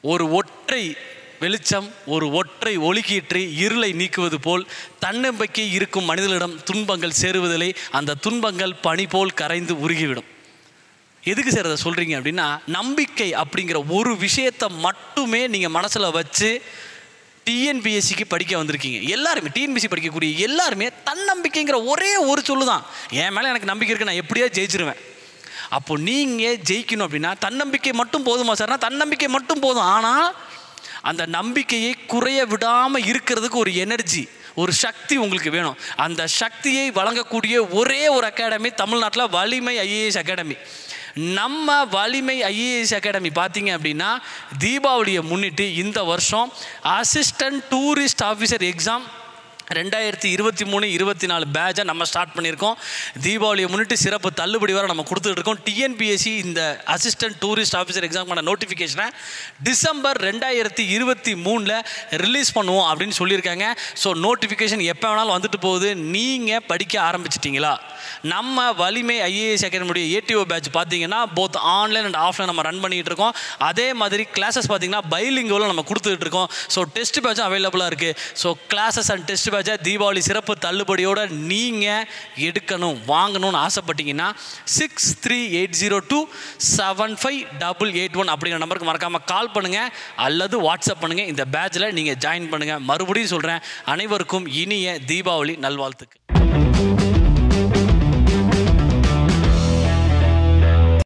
ஒரு ஒற்றை வெளிச்சம் ஒரு ஒற்றை ஒளிக்கீற்று இருளை நீக்குவது போல் தன்னம்பிக்கை இருக்கும் மனிதர்களிடம் துன்பங்கள் சேருவதில்லை அந்த துன்பங்கள் பனி போல் கரைந்து உருகிவிடும் எதுக்கு சார் அதை சொல்கிறீங்க அப்படின்னா நம்பிக்கை அப்படிங்கிற ஒரு விஷயத்தை மட்டுமே நீங்கள் மனசில் வச்சு டிஎன்பிஎஸ்சிக்கு படிக்க வந்திருக்கீங்க எல்லாருமே டிஎன்பிஎஸ்சி படிக்கக்கூடிய எல்லாருமே தன்னம்பிக்கைங்கிற ஒரே ஒரு சொல்லு தான் என் மேலே எனக்கு நம்பிக்கை இருக்கு நான் எப்படியா ஜெயிச்சிருவேன் அப்போ நீங்கள் ஜெயிக்கணும் அப்படின்னா தன்னம்பிக்கை மட்டும் போதுமா சார்னா தன்னம்பிக்கை மட்டும் போதும் ஆனால் அந்த நம்பிக்கையை குறைய விடாமல் இருக்கிறதுக்கு ஒரு எனர்ஜி ஒரு சக்தி உங்களுக்கு வேணும் அந்த சக்தியை வழங்கக்கூடிய ஒரே ஒரு அகாடமி தமிழ்நாட்டில் வலிமை ஐஏஎஸ் அகாடமி நம்ம வலிமை ஐஏஎஸ் அகாடமி பார்த்தீங்க அப்படின்னா தீபாவளியை முன்னிட்டு இந்த வருஷம் அசிஸ்டன்ட் டூரிஸ்ட் ஆஃபீஸர் எக்ஸாம் ரெண்டாயிரத்தி இருபத்தி மூணு இருபத்தி நாலு பேட்சை நம்ம ஸ்டார்ட் பண்ணியிருக்கோம் தீபாவளியை முன்னிட்டு சிறப்பு தள்ளுபடி வர நம்ம கொடுத்துட்டு இருக்கோம் டிஎன்பிஎஸ்சி இந்த அசிஸ்டன்ட் டூரிஸ்ட் ஆஃபீஸர் எக்ஸாம்க்கான நோட்டிஃபிகேஷனை டிசம்பர் ரெண்டாயிரத்தி இருபத்தி மூணில் ரிலீஸ் பண்ணுவோம் அப்படின்னு சொல்லியிருக்காங்க ஸோ நோட்டிஃபிகேஷன் எப்போ வேணாலும் வந்துட்டு போகுது நீங்கள் படிக்க ஆரம்பிச்சிட்டிங்களா நம்ம வலிமை ஐஏஎஸ் அகாடமியுடைய ஏடிஓ பேட்ச் பார்த்தீங்கன்னா போத் ஆன்லைன் அண்ட் ஆஃப்லைன் நம்ம ரன் பண்ணிகிட்டு இருக்கோம் அதே மாதிரி கிளாஸஸ் பார்த்தீங்கன்னா பைலிங்கோவில் நம்ம கொடுத்துட்டு இருக்கோம் ஸோ டெஸ்ட் பேட்சும் அவைலபிளாக இருக்குது ஸோ கிளாஸஸ் அண்ட் டெஸ்ட் பேட்சை தீபாவளி சிறப்பு தள்ளுபடியோடு நீங்கள் எடுக்கணும் வாங்கணும்னு ஆசைப்பட்டீங்கன்னா six three eight zero two seven five double eight one அப்படிங்கிற நம்பருக்கு மறக்காமல் கால் பண்ணுங்கள் அல்லது வாட்ஸ்அப் பண்ணுங்கள் இந்த பேட்சில் நீங்கள் ஜாயின் பண்ணுங்கள் மறுபடியும் சொல்கிறேன் அனைவருக்கும் இனிய தீபாவளி நல்வாழ்த்துக்கு